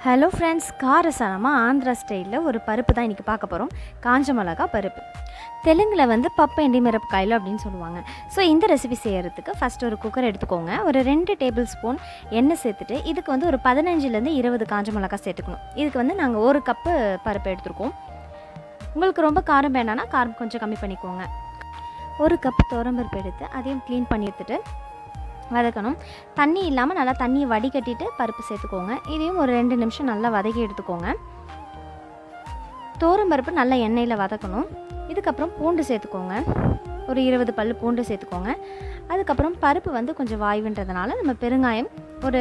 hello friends காரசாரமாக ஆந்திரா ஸ்டைலில் ஒரு பருப்பு தான் இன்றைக்கி பார்க்க போகிறோம் காஞ்ச மிளகா பருப்பு தெலுங்கில் வந்து பப்பு எண்டி மிரப்பக்காயில் அப்படின்னு சொல்லுவாங்க ஸோ இந்த ரெசிபி செய்கிறதுக்கு ஃபஸ்ட் ஒரு குக்கர் எடுத்துக்கோங்க ஒரு ரெண்டு டேபிள் ஸ்பூன் எண்ணெய் சேர்த்துட்டு இதுக்கு வந்து ஒரு பதினஞ்சுலேருந்து இருபது காஞ்ச மிளகா சேர்த்துக்கணும் இதுக்கு வந்து நாங்கள் ஒரு கப்பு பருப்பு எடுத்துருக்கோம் உங்களுக்கு ரொம்ப காரம் வேணான்னா காரம் கொஞ்சம் கம்மி பண்ணிக்கோங்க ஒரு கப் துவரம்பருப்பு எடுத்து அதையும் க்ளீன் பண்ணி எடுத்துட்டு வதக்கணும் தண்ணி இல்லாமல் நல்லா தண்ணியை வடிகட்டிட்டு பருப்பு சேர்த்துக்கோங்க இதையும் ஒரு ரெண்டு நிமிஷம் நல்லா வதக்கி எடுத்துக்கோங்க தோரம் பருப்பு நல்லா எண்ணெயில் வதக்கணும் இதுக்கப்புறம் பூண்டு சேர்த்துக்கோங்க ஒரு இருபது பல் பூண்டு சேர்த்துக்கோங்க அதுக்கப்புறம் பருப்பு வந்து கொஞ்சம் வாய்வுன்றதுனால நம்ம பெருங்காயம் ஒரு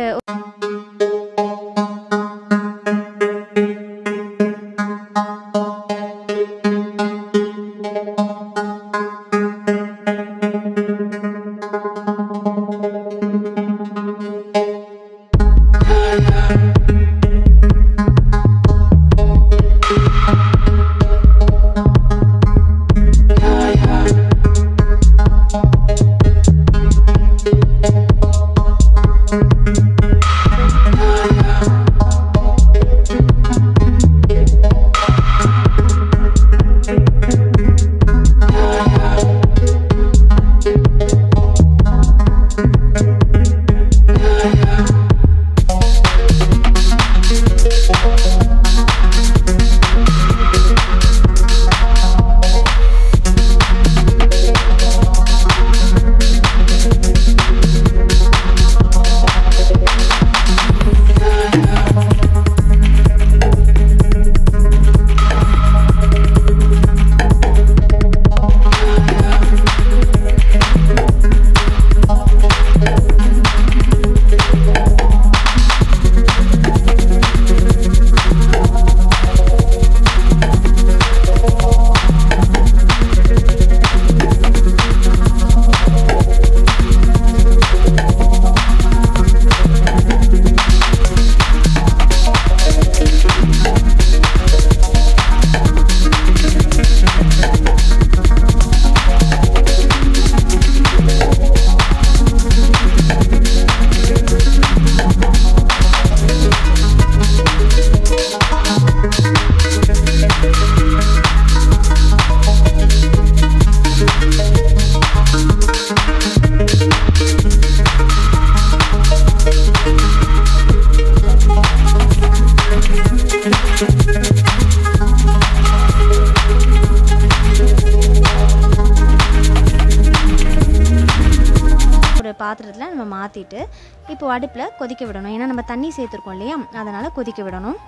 ஒரு பாத்திரத்தில் நம்ம மாற்றிட்டு இப்போ அடுப்பில் கொதிக்க விடணும் ஏன்னா நம்ம தண்ணி சேர்த்துருக்கோம் இல்லையா அதனால் கொதிக்க விடணும்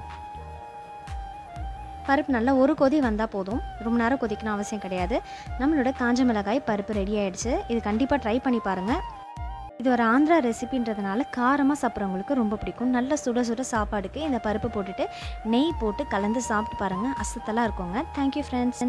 பருப்பு நல்லா ஒரு கொதி வந்தால் போதும் ரொம்ப நேரம் கொதிக்கணும் அவசியம் கிடையாது நம்மளோட காஞ்ச மிளகாய் பருப்பு ரெடி ஆயிடுச்சு இது கண்டிப்பாக ட்ரை பண்ணி பாருங்கள் இது ஒரு ஆந்திரா ரெசிபின்றதுனால காரமாக சாப்பிட்றவங்களுக்கு ரொம்ப பிடிக்கும் நல்ல சுட சுட சாப்பாடுக்கு இந்த பருப்பு போட்டுட்டு நெய் போட்டு கலந்து சாப்பிட்டு பாருங்கள் அசத்தலாக இருக்குங்க தேங்க்யூ ஃப்ரெண்ட்ஸ்